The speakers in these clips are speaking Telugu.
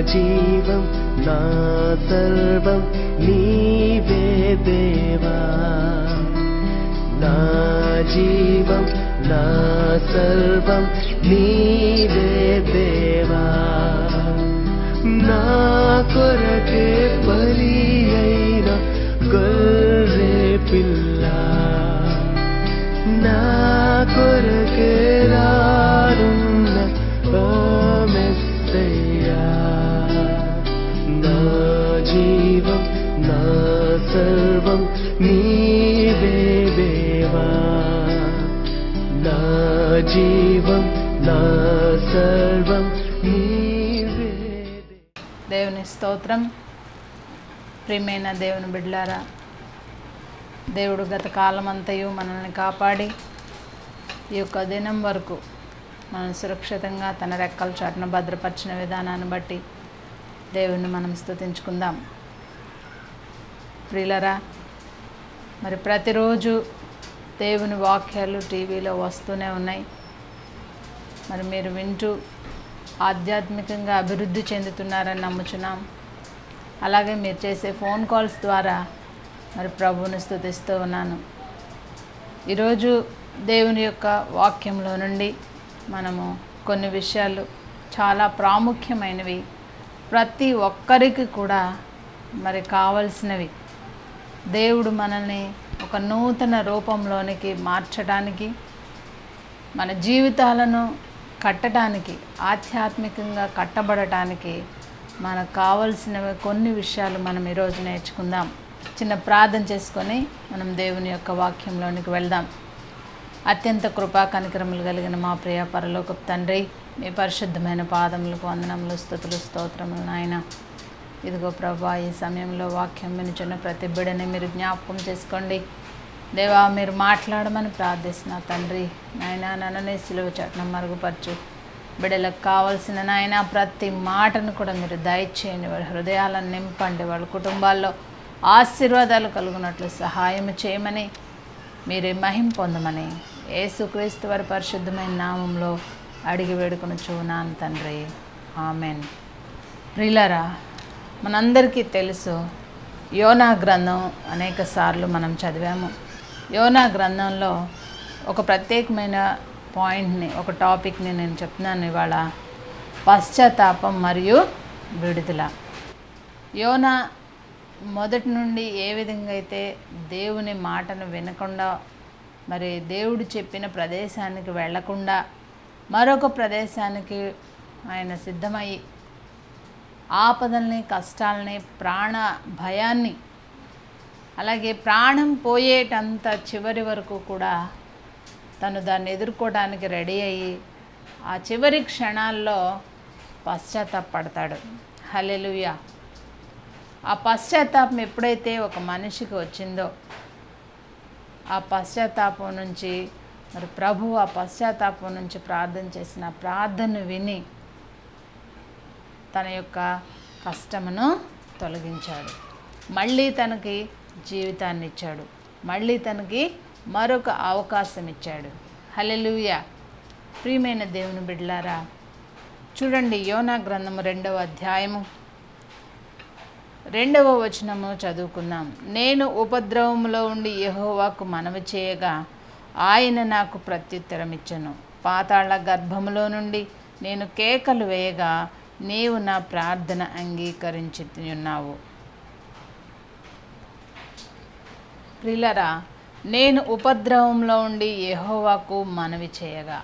జీవం నా సర్వం నీవే దేవా నా జీవం నా సర్వం నీవే దేవా నా కొరకే బలి అయిన గొర్రె పిల్ల నా కొరకే రానున్న ఓ మెస్సయ్యా నా జీవం నా సర్వం నీవే దేవా నా జీవం నా సర్వం నీవే దేవా. దేవుని స్తోత్రం ప్రియమైన దేవుని బిడ్డలారా దేవుడు గత కాలమంతయు మనల్ని కాపాడి ఈ యొక్క దినం వరకు మనం సురక్షితంగా తన రెక్కల చాటున భద్రపరిచిన విధానాన్ని బట్టి దేవుని మనం స్తుతించుకుందాం ప్రియులరా మరి ప్రతిరోజు దేవుని వాక్యాలు టీవీలో వస్తూనే ఉన్నాయి మరి మీరు వింటూ ఆధ్యాత్మికంగా అభివృద్ధి చెందుతున్నారని నమ్ముచున్నాం అలాగే మీరు చేసే ఫోన్ కాల్స్ ద్వారా మరి ప్రభువుని స్తుతిస్తూ ఉన్నాను ఈరోజు దేవుని యొక్క వాక్యంలో నుండి మనము కొన్ని విషయాలు చాలా ప్రాముఖ్యమైనవి ప్రతి ఒక్కరికి కూడా మరి కావలసినవి దేవుడు మనల్ని ఒక నూతన రూపంలోనికి మార్చడానికి మన జీవితాలను కట్టడానికి ఆధ్యాత్మికంగా కట్టబడటానికి మనకు కావలసినవి కొన్ని విషయాలు మనం ఈరోజు నేర్చుకుందాం చిన్న ప్రార్థన చేసుకొని మనం దేవుని యొక్క వాక్యంలోనికి వెళ్దాం అత్యంత కృపా కనికరములు కలిగిన మా ప్రియ పరలోకపు తండ్రి మీ పరిశుద్ధమైన పాదములకు వందనములు స్థుతులు స్తోత్రములు నాయన ఇదిగో ప్రభా ఈ సమయంలో వాక్యం వినుచున్న ప్రతి బిడని మీరు జ్ఞాపకం చేసుకోండి దేవా మీరు మాట్లాడమని ప్రార్థిస్తున్నా తండ్రి నాయన నన్ననే సిలువ చట్టం మరుగుపరచు బిడ్డలకు కావాల్సిన నాయన ప్రతి మాటను కూడా మీరు దయచేయండి వాళ్ళ హృదయాలను నింపండి వాళ్ళ కుటుంబాల్లో ఆశీర్వాదాలు కలుగునట్లు సహాయం చేయమని మీరే మహిం పొందమని యేసుక్రీస్తు వారి పరిశుద్ధమైన నామంలో అడిగి వేడుకుని చూనాను తండ్రి ఆమెన్ ప్రిలరా మనందరికీ తెలుసు యోనా గ్రంథం అనేక సార్లు మనం చదివాము యోనా గ్రంథంలో ఒక ప్రత్యేకమైన పాయింట్ని ఒక టాపిక్ని నేను చెప్తున్నాను ఇవాళ పశ్చాత్తాపం మరియు విడుదల యోనా మొదటి నుండి ఏ విధంగా అయితే దేవుని మాటను వినకుండా మరి దేవుడు చెప్పిన ప్రదేశానికి వెళ్ళకుండా మరొక ప్రదేశానికి ఆయన సిద్ధమయ్యి ఆపదల్ని కష్టాలని ప్రాణ భయాన్ని అలాగే ప్రాణం పోయేటంత చివరి వరకు కూడా తను దాన్ని ఎదుర్కోవడానికి రెడీ అయ్యి ఆ చివరి క్షణాల్లో పశ్చాత్తాపడతాడు హలెలుయా ఆ పశ్చాత్తాపం ఎప్పుడైతే ఒక మనిషికి వచ్చిందో ఆ పశ్చాత్తాపం నుంచి మరి ప్రభు ఆ పశ్చాత్తాపం నుంచి ప్రార్థన చేసిన ప్రార్థన విని తన యొక్క కష్టమును తొలగించాడు మళ్ళీ తనకి జీవితాన్ని ఇచ్చాడు మళ్ళీ తనకి మరొక అవకాశం ఇచ్చాడు హలెలుయ ప్రియమైన దేవుని బిడ్డలారా చూడండి యోనా గ్రంథము రెండవ అధ్యాయము రెండవ వచనము చదువుకుందాం నేను ఉపద్రవములో ఉండి యెహోవాకు మనవి చేయగా ఆయన నాకు ప్రత్యుత్తరం ఇచ్చను పాతాళ గర్భములో నుండి నేను కేకలు వేయగా నీవు నా ప్రార్థన అంగీకరించి ఉన్నావు ప్రిలరా నేను ఉపద్రవంలో ఉండి యెహోవాకు మనవి చేయగా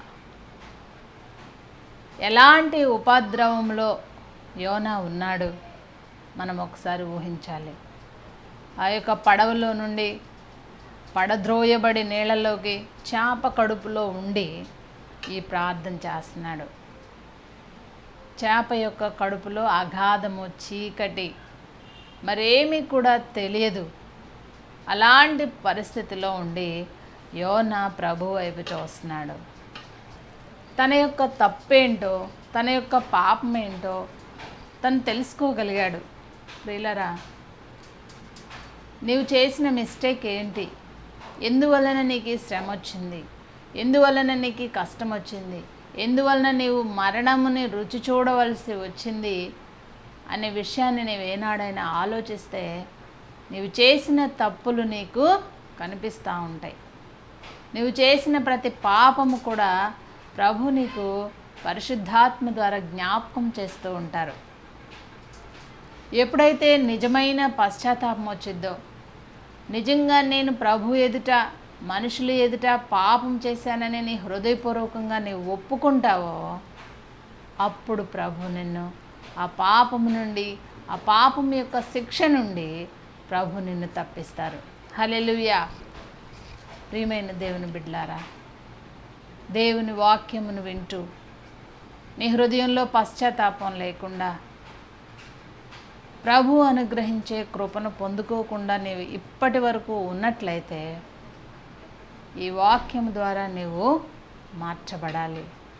ఎలాంటి ఉపద్రవంలో యోనా ఉన్నాడు మనం ఒకసారి ఊహించాలి ఆ యొక్క పడవలో నుండి పడద్రోయబడి నీళ్ళలోకి చేప కడుపులో ఉండి ఈ ప్రార్థన చేస్తున్నాడు చేప యొక్క కడుపులో అగాధము చీకటి మరేమీ కూడా తెలియదు అలాంటి పరిస్థితిలో ఉండి యోన ప్రభు వైపు చూస్తున్నాడు తన యొక్క తప్పేంటో తన యొక్క పాపం ఏంటో తను తెలుసుకోగలిగాడు ప్రియులరా నీవు చేసిన మిస్టేక్ ఏంటి ఎందువలన నీకు ఈ శ్రమ వచ్చింది ఎందువలన నీకు ఈ కష్టం వచ్చింది ఎందువలన నీవు మరణముని రుచి చూడవలసి వచ్చింది అనే విషయాన్ని నీవు ఏనాడైనా ఆలోచిస్తే నీవు చేసిన తప్పులు నీకు కనిపిస్తూ ఉంటాయి నువ్వు చేసిన ప్రతి పాపము కూడా ప్రభు నీకు పరిశుద్ధాత్మ ద్వారా జ్ఞాపకం చేస్తూ ఉంటారు ఎప్పుడైతే నిజమైన పశ్చాత్తాపం వచ్చిద్దో నిజంగా నేను ప్రభు ఎదుట మనుషుల ఎదుట పాపం చేశానని నీ హృదయపూర్వకంగా నీవు ఒప్పుకుంటావో అప్పుడు ప్రభు నిన్ను ఆ పాపము నుండి ఆ పాపం యొక్క శిక్ష నుండి ప్రభు నిన్ను తప్పిస్తారు హలెలుయా ప్రియమైన దేవుని బిడ్లారా దేవుని వాక్యమును వింటూ నీ హృదయంలో పశ్చాత్తాపం లేకుండా ప్రభు అనుగ్రహించే కృపను పొందుకోకుండా నీవు ఇప్పటి వరకు ఉన్నట్లయితే ఈ వాక్యం ద్వారా నీవు మార్చబడాలి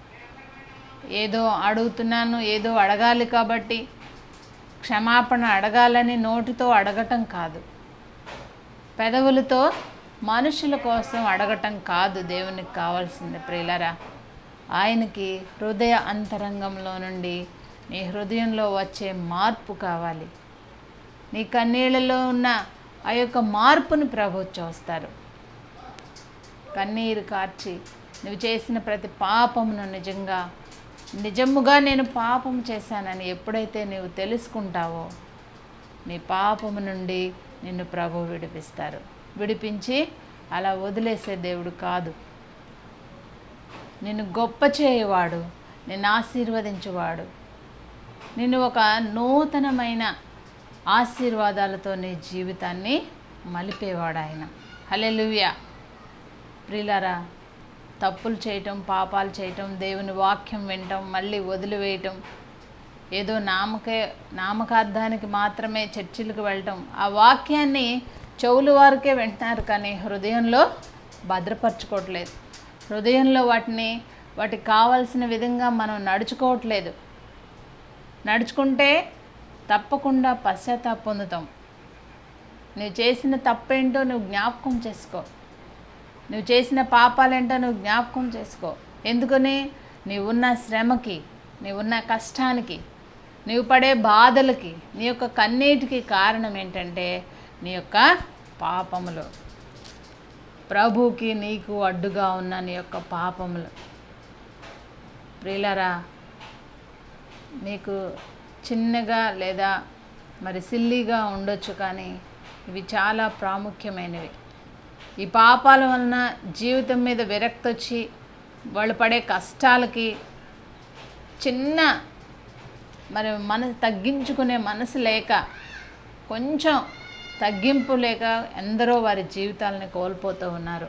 ఏదో అడుగుతున్నాను ఏదో అడగాలి కాబట్టి క్షమాపణ అడగాలని నోటితో అడగటం కాదు పెదవులతో మనుషుల కోసం అడగటం కాదు దేవునికి కావాల్సింది ప్రియులరా ఆయనకి హృదయ అంతరంగంలో నుండి నీ హృదయంలో వచ్చే మార్పు కావాలి నీ కన్నీళ్ళలో ఉన్న ఆ యొక్క మార్పును ప్రభు చూస్తారు కన్నీరు కార్చి నువ్వు చేసిన ప్రతి పాపమును నిజంగా నిజముగా నేను పాపం చేశానని ఎప్పుడైతే నీవు తెలుసుకుంటావో నీ పాపము నుండి నిన్ను ప్రభు విడిపిస్తారు విడిపించి అలా వదిలేసే దేవుడు కాదు నిన్ను గొప్ప చేయవాడు నిన్ను ఆశీర్వదించువాడు నిన్ను ఒక నూతనమైన ఆశీర్వాదాలతో నీ జీవితాన్ని మలిపేవాడు ఆయన హలెలువ్యా ప్రియులారా తప్పులు చేయటం పాపాలు చేయటం దేవుని వాక్యం వినటం మళ్ళీ వదిలివేయటం ఏదో నామకే నామకార్థానికి మాత్రమే చర్చిలకు వెళ్ళటం ఆ వాక్యాన్ని చెవులు వారికే వింటున్నారు కానీ హృదయంలో భద్రపరచుకోవట్లేదు హృదయంలో వాటిని వాటికి కావాల్సిన విధంగా మనం నడుచుకోవట్లేదు నడుచుకుంటే తప్పకుండా పశ్చాత్తాప పొందుతాం నువ్వు చేసిన తప్పేంటో నువ్వు జ్ఞాపకం చేసుకో నువ్వు చేసిన పాపాలేంటో నువ్వు జ్ఞాపకం చేసుకో ఎందుకని నీవున్న శ్రమకి నీవున్న కష్టానికి నీవు పడే బాధలకి నీ యొక్క కన్నీటికి కారణం ఏంటంటే నీ యొక్క పాపములు ప్రభుకి నీకు అడ్డుగా ఉన్న నీ యొక్క పాపములు ప్రియులరా మీకు చిన్నగా లేదా మరి సిల్లీగా ఉండొచ్చు కానీ ఇవి చాలా ప్రాముఖ్యమైనవి ఈ పాపాల వలన జీవితం మీద విరక్తి వచ్చి వాళ్ళు పడే కష్టాలకి చిన్న మరి మనసు తగ్గించుకునే మనసు లేక కొంచెం తగ్గింపు లేక ఎందరో వారి జీవితాలని కోల్పోతూ ఉన్నారు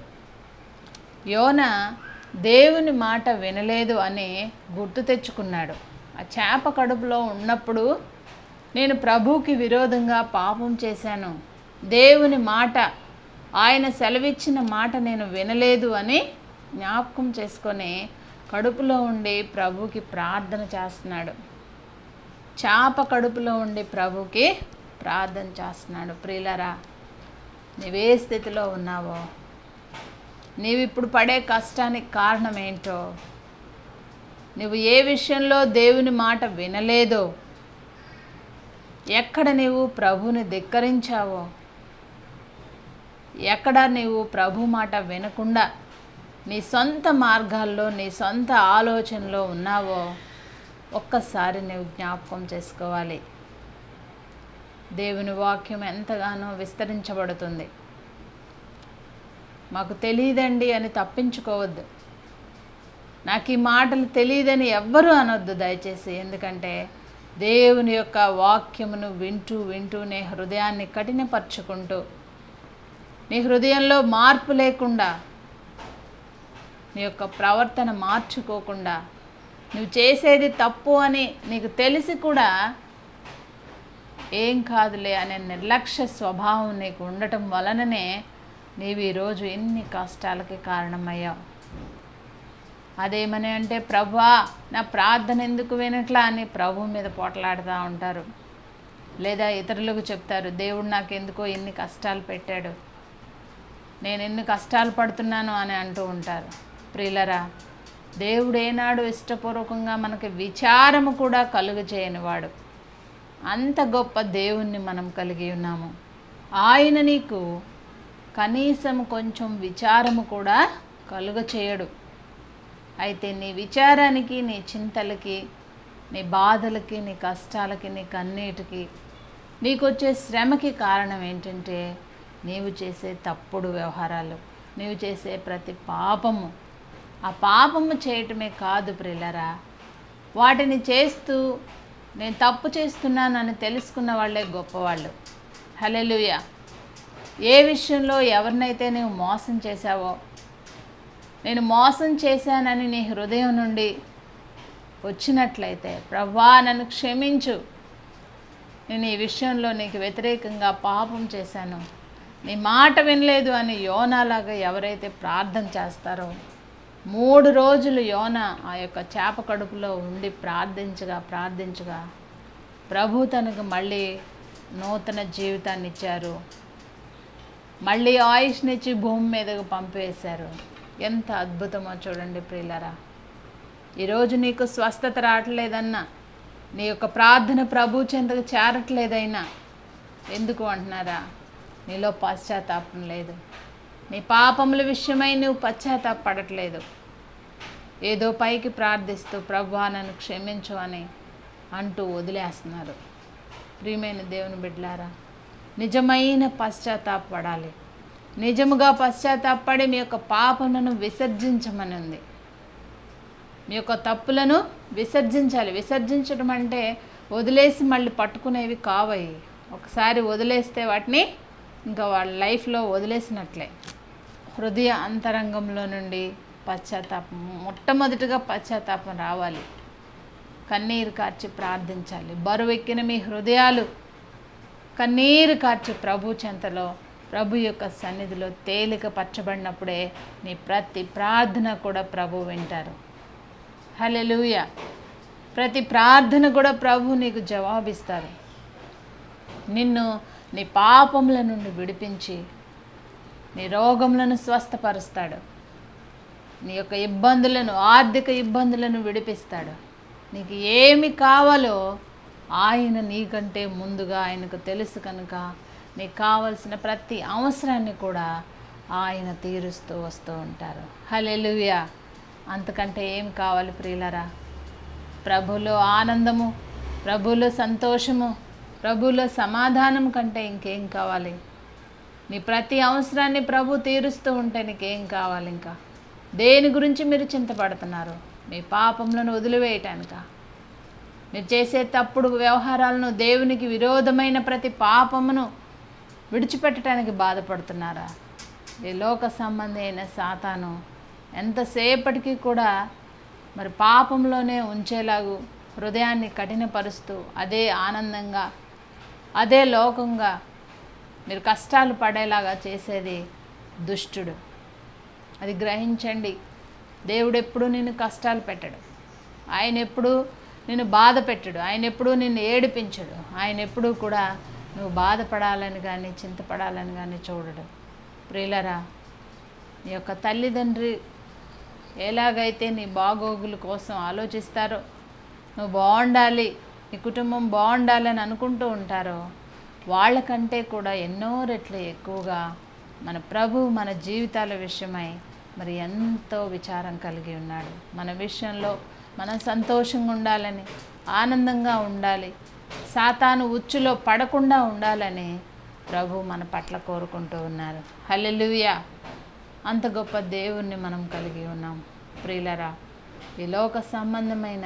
యోన దేవుని మాట వినలేదు అని గుర్తు తెచ్చుకున్నాడు ఆ చేప కడుపులో ఉన్నప్పుడు నేను ప్రభువుకి విరోధంగా పాపం చేశాను దేవుని మాట ఆయన సెలవిచ్చిన మాట నేను వినలేదు అని జ్ఞాపకం చేసుకొని కడుపులో ఉండి ప్రభుకి ప్రార్థన చేస్తున్నాడు చేప కడుపులో ఉండి ప్రభుకి ప్రార్థన చేస్తున్నాడు ప్రియులరా నీవే స్థితిలో ఉన్నావో నీవు ఇప్పుడు పడే కష్టానికి కారణం ఏంటో నువ్వు ఏ విషయంలో దేవుని మాట వినలేదో ఎక్కడ నీవు ప్రభుని ధిక్కరించావో ఎక్కడ నీవు ప్రభు మాట వినకుండా నీ సొంత మార్గాల్లో నీ సొంత ఆలోచనలో ఉన్నావో ఒక్కసారి నువ్వు జ్ఞాపకం చేసుకోవాలి దేవుని వాక్యం ఎంతగానో విస్తరించబడుతుంది మాకు తెలియదండి అని తప్పించుకోవద్దు నాకు ఈ మాటలు తెలియదని ఎవ్వరూ అనొద్దు దయచేసి ఎందుకంటే దేవుని యొక్క వాక్యమును వింటూ వింటూ నీ హృదయాన్ని కఠినపరుచుకుంటూ నీ హృదయంలో మార్పు లేకుండా నీ యొక్క ప్రవర్తన మార్చుకోకుండా నువ్వు చేసేది తప్పు అని నీకు తెలిసి కూడా ఏం కాదులే అనే నిర్లక్ష్య స్వభావం నీకు ఉండటం వలననే నీవు ఈరోజు ఎన్ని కష్టాలకి కారణమయ్యావు అదేమని అంటే ప్రభా నా ప్రార్థన ఎందుకు వినట్లా అని ప్రభు మీద పోట్లాడుతూ ఉంటారు లేదా ఇతరులకు చెప్తారు దేవుడు నాకు ఎందుకో ఎన్ని కష్టాలు పెట్టాడు నేను ఎన్ని కష్టాలు పడుతున్నాను అని అంటూ ఉంటారు ప్రియులరా దేవుడు ఏనాడు ఇష్టపూర్వకంగా మనకి విచారము కూడా కలుగు చేయనివాడు అంత గొప్ప దేవుణ్ణి మనం కలిగి ఉన్నాము ఆయన నీకు కనీసం కొంచెం విచారము కూడా కలుగ చేయడు అయితే నీ విచారానికి నీ చింతలకి నీ బాధలకి నీ కష్టాలకి నీ కన్నీటికి నీకు వచ్చే శ్రమకి కారణం ఏంటంటే నీవు చేసే తప్పుడు వ్యవహారాలు నీవు చేసే ప్రతి పాపము ఆ పాపము చేయటమే కాదు ప్రిల్లరా వాటిని చేస్తూ నేను తప్పు చేస్తున్నానని తెలుసుకున్న వాళ్ళే గొప్పవాళ్ళు హలెలుయ ఏ విషయంలో ఎవరినైతే నువ్వు మోసం చేశావో నేను మోసం చేశానని నీ హృదయం నుండి వచ్చినట్లయితే ప్రభా నన్ను క్షమించు నేను ఈ విషయంలో నీకు వ్యతిరేకంగా పాపం చేశాను నీ మాట వినలేదు అని యోనాలాగా ఎవరైతే ప్రార్థన చేస్తారో మూడు రోజులు యోన ఆ యొక్క చేప కడుపులో ఉండి ప్రార్థించగా ప్రార్థించగా ప్రభు తనకు మళ్ళీ నూతన జీవితాన్ని ఇచ్చారు మళ్ళీ ఆయుష్నిచ్చి భూమి మీదకు పంపివేశారు ఎంత అద్భుతమో చూడండి ప్రియులరా ఈరోజు నీకు స్వస్థత రావట్లేదన్నా నీ యొక్క ప్రార్థన ప్రభు చెంతకు చేరట్లేదైనా ఎందుకు అంటున్నారా నీలో పశ్చాత్తాపం లేదు నీ పాపముల విషయమై నువ్వు పశ్చాత్తాపడట్లేదు ఏదో పైకి ప్రార్థిస్తూ ప్రభా నన్ను క్షమించు అని అంటూ వదిలేస్తున్నారు ప్రియమైన దేవుని బిడ్డలారా నిజమైన పశ్చాత్తాపడాలి నిజముగా పశ్చాత్తాపడి మీ యొక్క పాపములను విసర్జించమని ఉంది మీ యొక్క తప్పులను విసర్జించాలి విసర్జించడం అంటే వదిలేసి మళ్ళీ పట్టుకునేవి కావయి ఒకసారి వదిలేస్తే వాటిని ఇంకా వాళ్ళ లైఫ్లో వదిలేసినట్లే హృదయ అంతరంగంలో నుండి పశ్చాత్తాపం మొట్టమొదటిగా పశ్చాత్తాపం రావాలి కన్నీరు కార్చి ప్రార్థించాలి బరువెక్కిన మీ హృదయాలు కన్నీరు కార్చి ప్రభు చెంతలో ప్రభు యొక్క సన్నిధిలో తేలిక పరచబడినప్పుడే నీ ప్రతి ప్రార్థన కూడా ప్రభు వింటారు హలెలూయ ప్రతి ప్రార్థన కూడా ప్రభు నీకు జవాబిస్తారు నిన్ను నీ పాపముల నుండి విడిపించి నీ రోగములను స్వస్థపరుస్తాడు నీ యొక్క ఇబ్బందులను ఆర్థిక ఇబ్బందులను విడిపిస్తాడు నీకు ఏమి కావాలో ఆయన నీకంటే ముందుగా ఆయనకు తెలుసు కనుక నీకు కావలసిన ప్రతి అవసరాన్ని కూడా ఆయన తీరుస్తూ వస్తూ ఉంటారు హలెలుయా అంతకంటే ఏం కావాలి ప్రియులరా ప్రభులో ఆనందము ప్రభులో సంతోషము ప్రభులో సమాధానం కంటే ఇంకేం కావాలి నీ ప్రతి అవసరాన్ని ప్రభు తీరుస్తూ ఉంటే నీకేం కావాలి ఇంకా దేని గురించి మీరు చింతపడుతున్నారు మీ పాపములను వదిలివేయటానిక మీరు చేసే తప్పుడు వ్యవహారాలను దేవునికి విరోధమైన ప్రతి పాపమును విడిచిపెట్టడానికి బాధపడుతున్నారా ఈ లోక సంబంధి అయిన సాతాను ఎంతసేపటికి కూడా మరి పాపంలోనే ఉంచేలాగు హృదయాన్ని కఠినపరుస్తూ అదే ఆనందంగా అదే లోకంగా మీరు కష్టాలు పడేలాగా చేసేది దుష్టుడు అది గ్రహించండి దేవుడు ఎప్పుడూ నిన్ను కష్టాలు పెట్టడు ఆయన ఎప్పుడూ నిన్ను బాధ పెట్టడు ఆయన ఎప్పుడూ నిన్ను ఏడిపించడు ఆయన ఎప్పుడూ కూడా నువ్వు బాధపడాలని కానీ చింతపడాలని కానీ చూడడు ప్రియులరా నీ యొక్క తల్లిదండ్రి ఎలాగైతే నీ బాగోగుల కోసం ఆలోచిస్తారో నువ్వు బాగుండాలి నీ కుటుంబం బాగుండాలని అనుకుంటూ ఉంటారో వాళ్ళకంటే కూడా ఎన్నో రెట్లు ఎక్కువగా మన ప్రభు మన జీవితాల విషయమై మరి ఎంతో విచారం కలిగి ఉన్నాడు మన విషయంలో మనం సంతోషంగా ఉండాలని ఆనందంగా ఉండాలి సాతాను ఉచ్చులో పడకుండా ఉండాలని ప్రభు మన పట్ల కోరుకుంటూ ఉన్నారు హల్లెలూయా అంత గొప్ప దేవుణ్ణి మనం కలిగి ఉన్నాం ప్రియులరా ఈ లోక సంబంధమైన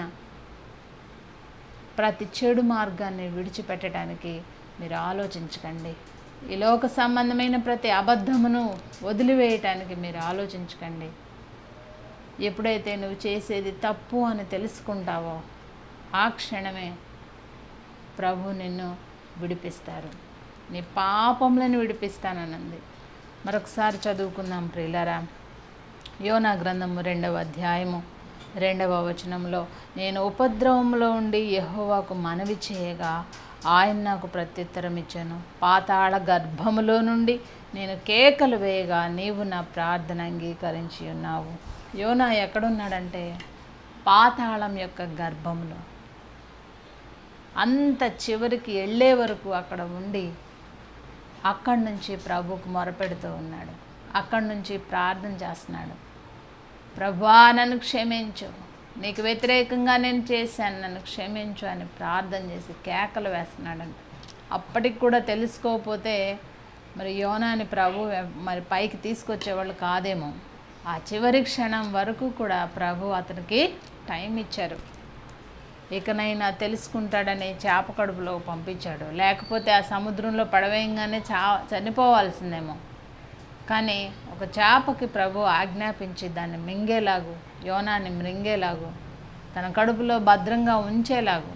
ప్రతి చెడు మార్గాన్ని విడిచిపెట్టడానికి మీరు ఆలోచించకండి ఈ లోక సంబంధమైన ప్రతి అబద్ధమును వదిలివేయటానికి మీరు ఆలోచించకండి ఎప్పుడైతే నువ్వు చేసేది తప్పు అని తెలుసుకుంటావో ఆ క్షణమే ప్రభు నిన్ను విడిపిస్తారు నీ పాపములను విడిపిస్తానన్నది మరొకసారి చదువుకుందాం ప్రియులరా యోనా గ్రంథము రెండవ అధ్యాయము రెండవ వచనంలో నేను ఉపద్రవంలో ఉండి యెహోవాకు మనవి చేయగా ఆయన నాకు ప్రత్యుత్తరం ఇచ్చాను పాతాళ గర్భములో నుండి నేను కేకలు వేయగా నీవు నా ప్రార్థన అంగీకరించి ఉన్నావు యోనా ఎక్కడున్నాడంటే పాతాళం యొక్క గర్భంలో అంత చివరికి వెళ్ళే వరకు అక్కడ ఉండి అక్కడి నుంచి ప్రభువుకు మొరపెడుతూ ఉన్నాడు అక్కడి నుంచి ప్రార్థన చేస్తున్నాడు ప్రభా నన్ను క్షమించు నీకు వ్యతిరేకంగా నేను చేశాను నన్ను క్షమించు అని ప్రార్థన చేసి కేకలు వేస్తున్నాడంట అప్పటికి కూడా తెలుసుకోకపోతే మరి యోనాని ప్రభు మరి పైకి తీసుకొచ్చేవాళ్ళు కాదేమో ఆ చివరి క్షణం వరకు కూడా ప్రభు అతనికి టైం ఇచ్చారు ఇకనైనా తెలుసుకుంటాడని చేప కడుపులో పంపించాడు లేకపోతే ఆ సముద్రంలో పడవేయంగానే చా చనిపోవాల్సిందేమో కానీ ఒక చేపకి ప్రభు ఆజ్ఞాపించి దాన్ని మింగేలాగు యోనాన్ని మృంగేలాగు తన కడుపులో భద్రంగా ఉంచేలాగు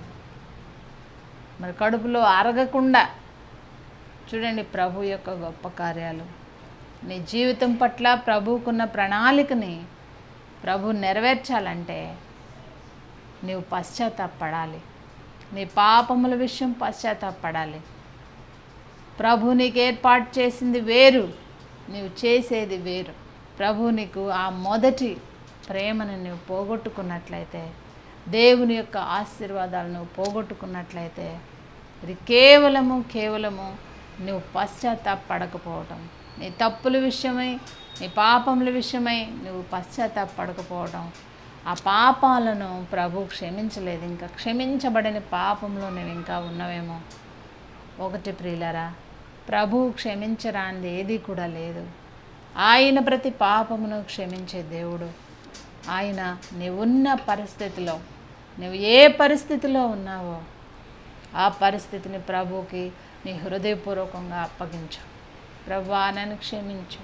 మరి కడుపులో అరగకుండా చూడండి ప్రభు యొక్క గొప్ప కార్యాలు నీ జీవితం పట్ల ప్రభువుకున్న ప్రణాళికని ప్రభు నెరవేర్చాలంటే నీవు పశ్చాత్తాపడాలి నీ పాపముల విషయం పశ్చాత్తాపడాలి ప్రభు నీకు ఏర్పాటు చేసింది వేరు నీవు చేసేది వేరు ప్రభు నీకు ఆ మొదటి ప్రేమను నువ్వు పోగొట్టుకున్నట్లయితే దేవుని యొక్క ఆశీర్వాదాలు నువ్వు పోగొట్టుకున్నట్లయితే ఇది కేవలము కేవలము నువ్వు పశ్చాత్తాపడకపోవటం నీ తప్పుల విషయమై నీ పాపముల విషయమై నువ్వు పశ్చాత్తాపడకపోవటం ఆ పాపాలను ప్రభు క్షమించలేదు ఇంకా క్షమించబడని పాపంలో నువ్వు ఇంకా ఉన్నవేమో ఒకటి ప్రియులరా ప్రభు క్షమించరాంది ఏది కూడా లేదు ఆయన ప్రతి పాపమును క్షమించే దేవుడు ఆయన నీవున్న పరిస్థితిలో నువ్వు ఏ పరిస్థితిలో ఉన్నావో ఆ పరిస్థితిని ప్రభుకి నీ హృదయపూర్వకంగా అప్పగించు ప్రభా నన్ను క్షమించు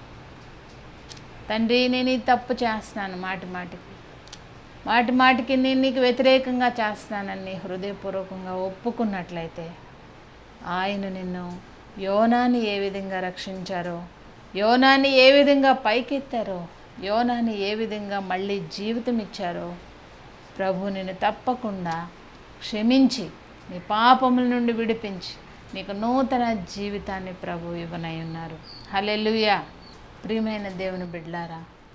తండ్రి నేను ఈ తప్పు చేస్తున్నాను మాటి మాటికి మాటి మాటికి నేను నీకు వ్యతిరేకంగా చేస్తున్నానని నీ హృదయపూర్వకంగా ఒప్పుకున్నట్లయితే ఆయన నిన్ను యోనాని ఏ విధంగా రక్షించారో యోనాని ఏ విధంగా పైకెత్తారో యోనాని ఏ విధంగా మళ్ళీ జీవితం ఇచ్చారో ప్రభు నిన్ను తప్పకుండా క్షమించి నీ పాపముల నుండి విడిపించి నీకు నూతన జీవితాన్ని ప్రభు ఇవ్వనై ఉన్నారు హలెలుయా ప్రియమైన దేవుని బిడ్లారా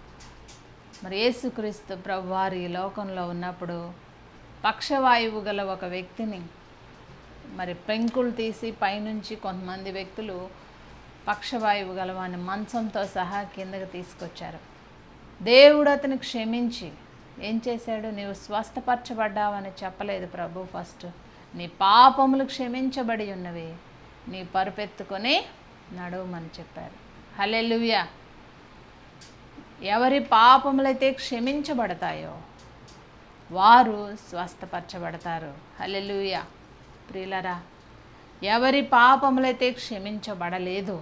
మరి యేసుక్రీస్తు ప్రభు వారు ఈ లోకంలో ఉన్నప్పుడు పక్షవాయువు గల ఒక వ్యక్తిని మరి పెంకులు తీసి పైనుంచి కొంతమంది వ్యక్తులు పక్షవాయువు గలవాని మంచంతో సహా కిందకి తీసుకొచ్చారు దేవుడు అతని క్షమించి ఏం చేశాడు నీవు స్వస్థపరచబడ్డావని చెప్పలేదు ప్రభు ఫస్ట్ నీ పాపములు క్షమించబడి ఉన్నవి నీ పరుపెత్తుకొని నడవమని చెప్పారు హలెలుయా ఎవరి పాపములైతే క్షమించబడతాయో వారు స్వస్థపరచబడతారు హలెలుయా ప్రియులరా ఎవరి పాపములైతే క్షమించబడలేదు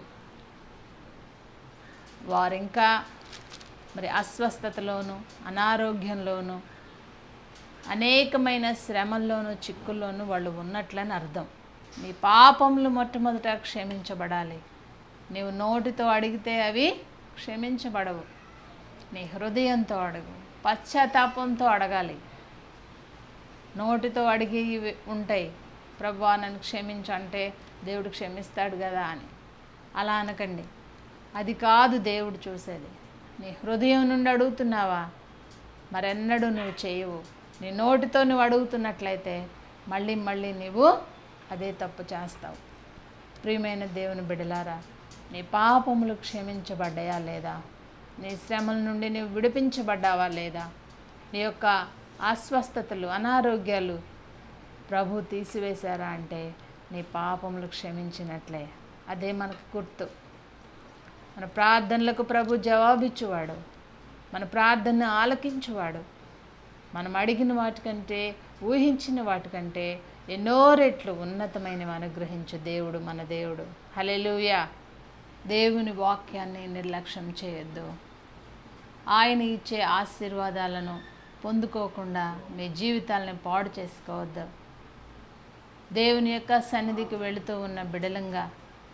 వారింకా మరి అస్వస్థతలోను అనారోగ్యంలోను అనేకమైన శ్రమల్లోనూ చిక్కుల్లోనూ వాళ్ళు ఉన్నట్లని అర్థం నీ పాపములు మొట్టమొదట క్షమించబడాలి నీవు నోటితో అడిగితే అవి క్షమించబడవు నీ హృదయంతో అడుగు పశ్చాత్తాపంతో అడగాలి నోటితో అడిగి ఇవి ఉంటాయి ప్రభా నన్ను క్షమించు అంటే దేవుడు క్షమిస్తాడు కదా అని అలా అనకండి అది కాదు దేవుడు చూసేది నీ హృదయం నుండి అడుగుతున్నావా మరెన్నడూ నువ్వు చేయవు నీ నోటితో నువ్వు అడుగుతున్నట్లయితే మళ్ళీ మళ్ళీ నువ్వు అదే తప్పు చేస్తావు ప్రియమైన దేవుని బిడలారా నీ పాపములు క్షమించబడ్డాయా లేదా నీ శ్రమల నుండి నువ్వు విడిపించబడ్డావా లేదా నీ యొక్క అస్వస్థతలు అనారోగ్యాలు ప్రభు తీసివేశారా అంటే నీ పాపములు క్షమించినట్లే అదే మనకు గుర్తు మన ప్రార్థనలకు ప్రభు జవాబిచ్చువాడు మన ప్రార్థన ఆలకించువాడు మనం అడిగిన వాటికంటే ఊహించిన వాటికంటే ఎన్నో రెట్లు ఉన్నతమైనవి అనుగ్రహించు దేవుడు మన దేవుడు హలెలుయా దేవుని వాక్యాన్ని నిర్లక్ష్యం చేయొద్దు ఆయన ఇచ్చే ఆశీర్వాదాలను పొందుకోకుండా మీ జీవితాలను పాడు చేసుకోవద్దు దేవుని యొక్క సన్నిధికి వెళుతూ ఉన్న బిడలంగా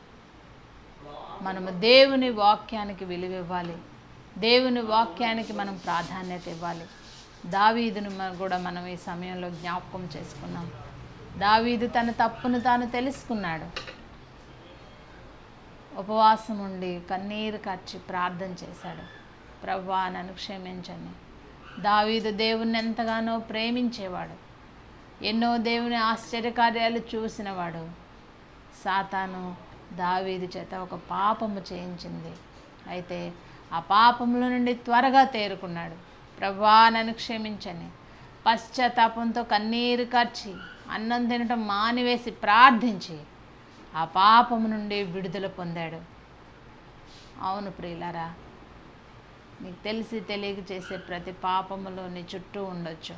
మనము దేవుని వాక్యానికి విలువ ఇవ్వాలి దేవుని వాక్యానికి మనం ప్రాధాన్యత ఇవ్వాలి దావీదును మ- కూడా మనం ఈ సమయంలో జ్ఞాపకం చేసుకున్నాం దావీదు తన తప్పును తాను తెలుసుకున్నాడు ఉపవాసం ఉండి కన్నీరు కార్చి ప్రార్థన చేశాడు ప్రభా నన్ను క్షమించండి దావీదు దేవుణ్ణి ఎంతగానో ప్రేమించేవాడు ఎన్నో దేవుని ఆశ్చర్యకార్యాలు చూసినవాడు సాతాను దావీదు చేత ఒక పాపము చేయించింది అయితే ఆ పాపముల నుండి త్వరగా తేరుకున్నాడు ప్రభా నన్ను క్షమించని పశ్చాత్తాపంతో కన్నీరు కార్చి అన్నం తినటం మానివేసి ప్రార్థించి ఆ పాపము నుండి విడుదల పొందాడు అవును ప్రియులారా నీకు తెలిసి తెలియక చేసే ప్రతి పాపములో నీ చుట్టూ ఉండొచ్చు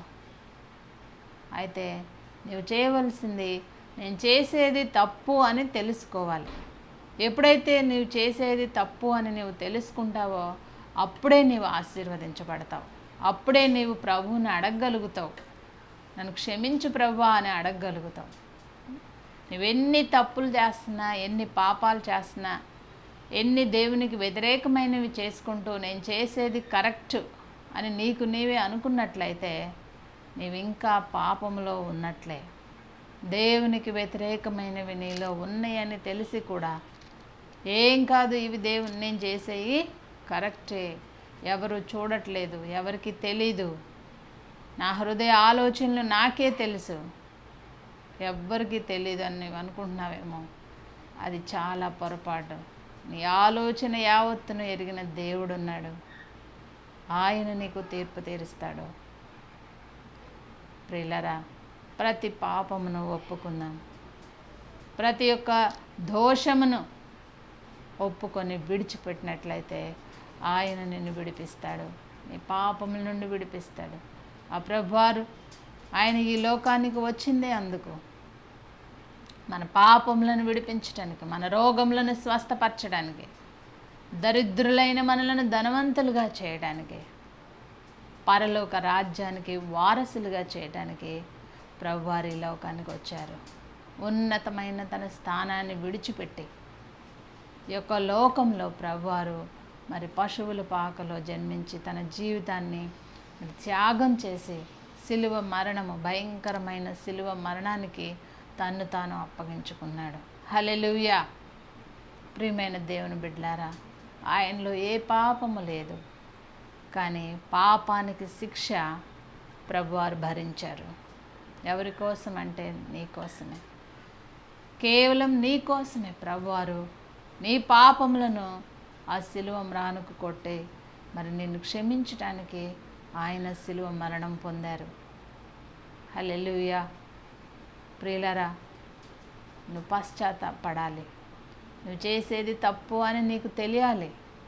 అయితే నువ్వు చేయవలసింది నేను చేసేది తప్పు అని తెలుసుకోవాలి ఎప్పుడైతే నువ్వు చేసేది తప్పు అని నువ్వు తెలుసుకుంటావో అప్పుడే నీవు ఆశీర్వదించబడతావు అప్పుడే నీవు ప్రభువుని అడగగలుగుతావు నన్ను క్షమించు ప్రభు అని అడగగలుగుతావు నువ్వెన్ని తప్పులు చేస్తున్నా ఎన్ని పాపాలు చేస్తున్నా ఎన్ని దేవునికి వ్యతిరేకమైనవి చేసుకుంటూ నేను చేసేది కరెక్ట్ అని నీకు నీవే అనుకున్నట్లయితే నీవు ఇంకా పాపంలో ఉన్నట్లే దేవునికి వ్యతిరేకమైనవి నీలో ఉన్నాయని తెలిసి కూడా ఏం కాదు ఇవి దేవుని నేను చేసేవి కరెక్టే ఎవరు చూడట్లేదు ఎవరికి తెలీదు నా హృదయ ఆలోచనలు నాకే తెలుసు ఎవ్వరికి తెలియదు అని నువ్వు అనుకుంటున్నావేమో అది చాలా పొరపాటు నీ ఆలోచన యావత్తును ఎరిగిన దేవుడున్నాడు ఆయన నీకు తీర్పు తీరుస్తాడు ప్రియులరా ప్రతి పాపమును ఒప్పుకుందాం ప్రతి ఒక్క దోషమును ఒప్పుకొని విడిచిపెట్టినట్లయితే ఆయన నిన్ను విడిపిస్తాడు నీ పాపముల నుండి విడిపిస్తాడు ఆ ప్రభువారు ఆయన ఈ లోకానికి వచ్చిందే అందుకు మన పాపములను విడిపించడానికి మన రోగములను స్వస్థపరచడానికి దరిద్రులైన మనలను ధనవంతులుగా చేయడానికి పరలోక రాజ్యానికి వారసులుగా చేయడానికి ప్రభువారు ఈ లోకానికి వచ్చారు ఉన్నతమైన తన స్థానాన్ని విడిచిపెట్టి ఈ యొక్క లోకంలో ప్రభువారు మరి పశువుల పాకలో జన్మించి తన జీవితాన్ని మరి త్యాగం చేసి సిలువ మరణము భయంకరమైన సిలువ మరణానికి తన్ను తాను అప్పగించుకున్నాడు హలెలుయా ప్రియమైన దేవుని బిడ్లారా ఆయనలో ఏ పాపము లేదు కానీ పాపానికి శిక్ష ప్రభువారు భరించారు ఎవరి కోసం అంటే నీ కోసమే కేవలం నీ కోసమే ప్రభువారు నీ పాపములను ఆ శిలువ మ్రానుకు కొట్టే మరి నిన్ను క్షమించటానికి ఆయన శిలువ మరణం పొందారు హల్లెలూయా ప్రియులరా నువ్వు పశ్చాత్తాపడాలి నువ్వు చేసేది తప్పు అని నీకు తెలియాలి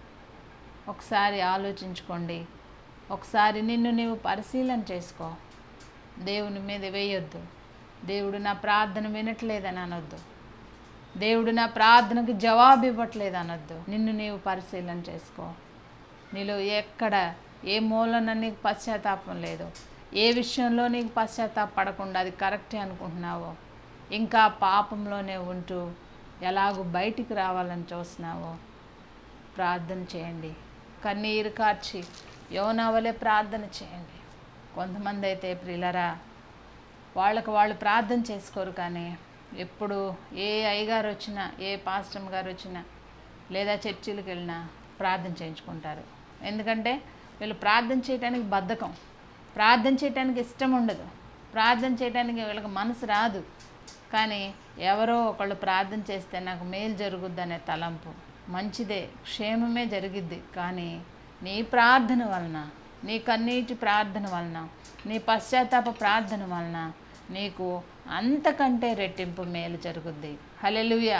ఒకసారి ఆలోచించుకోండి ఒకసారి నిన్ను నీవు పరిశీలన చేసుకో దేవుని మీద వేయొద్దు దేవుడు నా ప్రార్థన వినట్లేదని అనొద్దు దేవుడు నా ప్రార్థనకు జవాబు ఇవ్వట్లేదు అనొద్దు నిన్ను నీవు పరిశీలన చేసుకో నీలో ఎక్కడ ఏ మూలన నీకు పశ్చాత్తాపం లేదు ఏ విషయంలో నీకు పశ్చాత్తాపడకుండా అది కరెక్టే అనుకుంటున్నావో ఇంకా పాపంలోనే ఉంటూ ఎలాగో బయటికి రావాలని చూస్తున్నావో ప్రార్థన చేయండి కన్నీరు కార్చి యోనా వలె ప్రార్థన చేయండి కొంతమంది అయితే ప్రియులరా వాళ్ళకు వాళ్ళు ప్రార్థన చేసుకోరు కానీ ఎప్పుడు ఏ అయ్యగారు వచ్చినా ఏ పాస్టమ్ గారు వచ్చినా లేదా చర్చిలకు వెళ్ళినా ప్రార్థన చేయించుకుంటారు ఎందుకంటే వీళ్ళు ప్రార్థన చేయడానికి బద్ధకం ప్రార్థన చేయడానికి ఇష్టం ఉండదు ప్రార్థన చేయడానికి వీళ్ళకి మనసు రాదు కానీ ఎవరో ఒకళ్ళు ప్రార్థన చేస్తే నాకు మేలు జరుగుద్ది అనే తలంపు మంచిదే క్షేమమే జరిగిద్ది కానీ నీ ప్రార్థన వలన నీ కన్నీటి ప్రార్థన వలన నీ పశ్చాత్తాప ప్రార్థన వలన నీకు అంతకంటే రెట్టింపు మేలు జరుగుద్ది హలెలుయా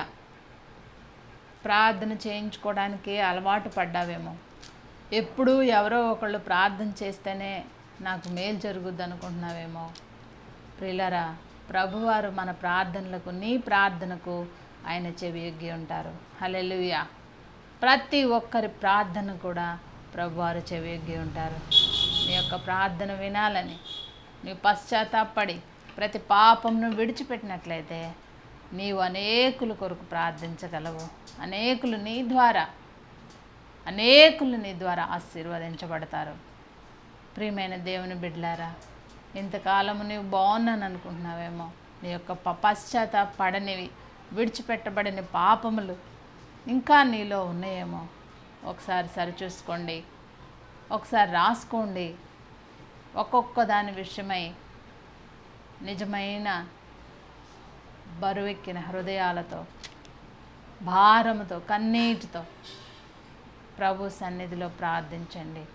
ప్రార్థన చేయించుకోవడానికి అలవాటు పడ్డావేమో ఎప్పుడూ ఎవరో ఒకళ్ళు ప్రార్థన చేస్తేనే నాకు మేలు జరుగుద్ది అనుకుంటున్నావేమో ప్రియులరా ప్రభువారు మన ప్రార్థనలకు నీ ప్రార్థనకు ఆయన చెవియొగ్గి ఉంటారు హలెలుయా ప్రతి ఒక్కరి ప్రార్థన కూడా ప్రభువారు చెవియొగ్గి ఉంటారు నీ యొక్క ప్రార్థన వినాలని నీవు పశ్చాత్తాపడి ప్రతి పాపంను విడిచిపెట్టినట్లయితే నీవు అనేకుల కొరకు ప్రార్థించగలవు అనేకులు నీ ద్వారా అనేకులు నీ ద్వారా ఆశీర్వదించబడతారు ప్రియమైన దేవుని బిడ్డలారా ఇంతకాలము నీవు బాగున్నాను అనుకుంటున్నావేమో నీ యొక్క ప- పశ్చాత్తాపడనివి విడిచిపెట్టబడిన పాపములు ఇంకా నీలో ఉన్నాయేమో ఒకసారి సరిచూసుకోండి ఒకసారి రాసుకోండి ఒక్కొక్క దాని విషయమై నిజమైన బరువెక్కిన హృదయాలతో భారముతో కన్నీటితో ప్రభు సన్నిధిలో ప్రార్థించండి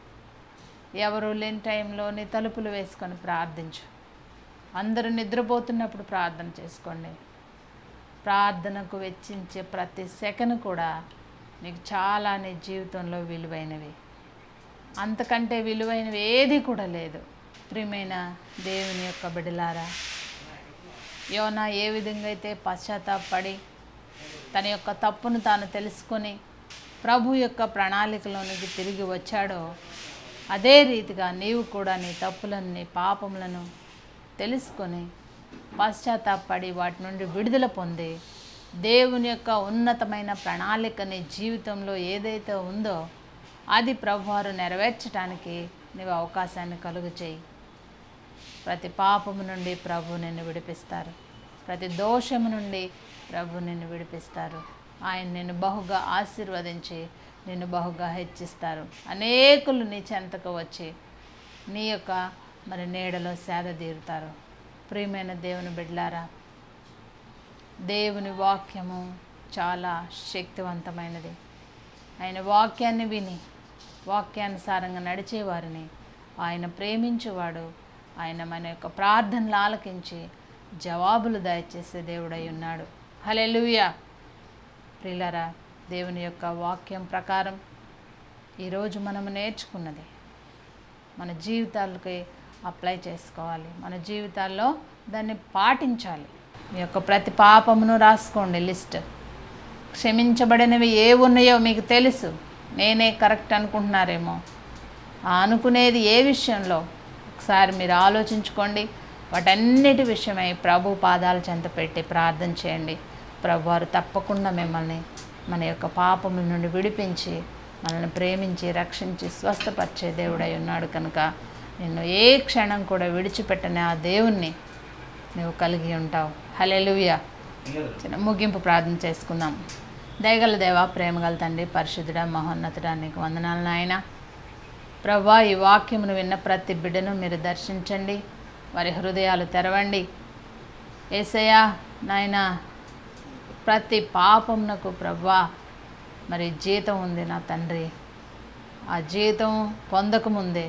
ఎవరు లేని టైంలో నీ తలుపులు వేసుకొని ప్రార్థించు అందరూ నిద్రపోతున్నప్పుడు ప్రార్థన చేసుకోండి ప్రార్థనకు వెచ్చించే ప్రతి సెకను కూడా నీకు చాలా నీ జీవితంలో విలువైనవి అంతకంటే విలువైనవి ఏది కూడా లేదు ప్రియమైన దేవుని యొక్క బిడలారా యోనా ఏ విధంగా అయితే పశ్చాత్తాపడి తన యొక్క తప్పును తాను తెలుసుకొని ప్రభు యొక్క ప్రణాళికలోనికి తిరిగి వచ్చాడో అదే రీతిగా నీవు కూడా నీ తప్పులను నీ పాపములను తెలుసుకొని పశ్చాత్తాపడి వాటి నుండి విడుదల పొంది దేవుని యొక్క ఉన్నతమైన ప్రణాళిక నీ జీవితంలో ఏదైతే ఉందో అది ప్రభువారు నెరవేర్చడానికి నీవు అవకాశాన్ని కలుగు చేయి ప్రతి పాపము నుండి ప్రభు నిన్ను విడిపిస్తారు ప్రతి దోషము నుండి ప్రభు నిన్ను విడిపిస్తారు ఆయన నిన్ను బహుగా ఆశీర్వదించి నిన్ను బహుగా హెచ్చిస్తారు అనేకులు నీ చెంతకు వచ్చి నీ యొక్క మరి నీడలో సేద తీరుతారు ప్రియమైన దేవుని బిడ్లారా దేవుని వాక్యము చాలా శక్తివంతమైనది ఆయన వాక్యాన్ని విని వాక్యానుసారంగా నడిచేవారిని ఆయన ప్రేమించేవాడు ఆయన మన యొక్క ప్రార్థనలు ఆలకించి జవాబులు దయచేసే దేవుడై ఉన్నాడు హలెలుయా ప్రిలరా దేవుని యొక్క వాక్యం ప్రకారం ఈరోజు మనం నేర్చుకున్నది మన జీవితాలకి అప్లై చేసుకోవాలి మన జీవితాల్లో దాన్ని పాటించాలి మీ యొక్క ప్రతి పాపమును రాసుకోండి లిస్ట్ క్షమించబడినవి ఏ ఉన్నాయో మీకు తెలుసు నేనే కరెక్ట్ అనుకుంటున్నారేమో ఆ అనుకునేది ఏ విషయంలో ఒకసారి మీరు ఆలోచించుకోండి వాటన్నిటి విషయమై ప్రభు పాదాల చెంత పెట్టి ప్రార్థన చేయండి ప్రభు వారు తప్పకుండా మిమ్మల్ని మన యొక్క పాపముల నుండి విడిపించి మనల్ని ప్రేమించి రక్షించి స్వస్థపరిచే దేవుడై ఉన్నాడు కనుక నిన్ను ఏ క్షణం కూడా విడిచిపెట్టని ఆ దేవుణ్ణి నువ్వు కలిగి ఉంటావు హలెలుయా చిన్న ముగింపు ప్రార్థన చేసుకుందాం దయగల దేవ ప్రేమగల తండ్రి పరిశుద్ధుడ మహోన్నతుడా నీకు వందనాలు నాయన ప్రభా ఈ వాక్యమును విన్న ప్రతి బిడ్డను మీరు దర్శించండి వారి హృదయాలు తెరవండి ఏసయ్యా నాయన ప్రతి పాపమునకు ప్రభా మరి జీతం ఉంది నా తండ్రి ఆ జీతం పొందకముందే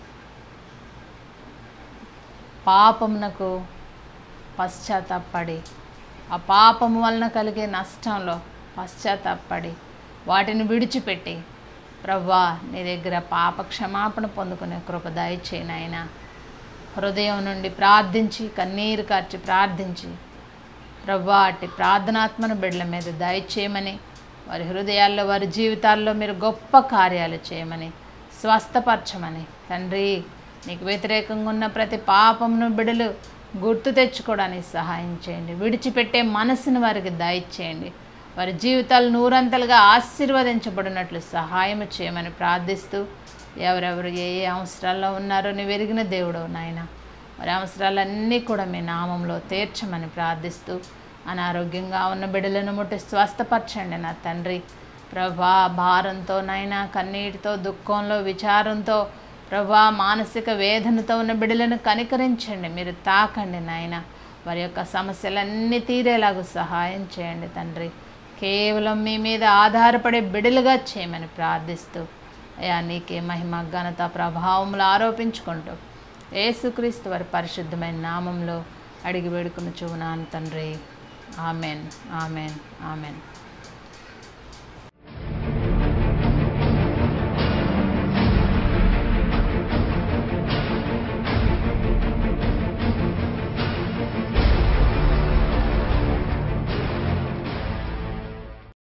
పాపమునకు పశ్చాత్తాపడి ఆ పాపము వలన కలిగే నష్టంలో పశ్చాత్తాపడి వాటిని విడిచిపెట్టి ప్రవ్వా నీ దగ్గర పాప క్షమాపణ పొందుకునే కృప దయచేయి నాయన హృదయం నుండి ప్రార్థించి కన్నీరు కార్చి ప్రార్థించి ప్రవ్వా అట్టి ప్రార్థనాత్మను బిడ్డల మీద దయచేయమని వారి హృదయాల్లో వారి జీవితాల్లో మీరు గొప్ప కార్యాలు చేయమని స్వస్థపరచమని తండ్రి నీకు వ్యతిరేకంగా ఉన్న ప్రతి పాపమును బిడలు గుర్తు తెచ్చుకోవడానికి సహాయం చేయండి విడిచిపెట్టే మనసును వారికి దయచేయండి వారి జీవితాలు నూరంతలుగా ఆశీర్వదించబడినట్లు సహాయం చేయమని ప్రార్థిస్తూ ఎవరెవరు ఏ ఏ అవసరాల్లో ఉన్నారో నువ్వు ఎరిగిన దేవుడు నాయన వారి అవసరాలన్నీ కూడా మీ నామంలో తీర్చమని ప్రార్థిస్తూ అనారోగ్యంగా ఉన్న బిడ్డలను ముట్టి స్వస్థపరచండి నా తండ్రి ప్రభా భారంతో నైనా కన్నీటితో దుఃఖంలో విచారంతో ప్రభా మానసిక వేదనతో ఉన్న బిడ్డలను కనికరించండి మీరు తాకండి నాయన వారి యొక్క సమస్యలన్నీ తీరేలాగా సహాయం చేయండి తండ్రి కేవలం మీ మీద ఆధారపడే బిడలుగా చేయమని ప్రార్థిస్తూ అయా నీకే మహిమ ఘనత ప్రభావములు ఆరోపించుకుంటూ యేసుక్రీస్తు వారి పరిశుద్ధమైన నామంలో అడిగి వేడుకుని చూనాను తండ్రి ఆమెన్ ఆమెన్ ఆమెన్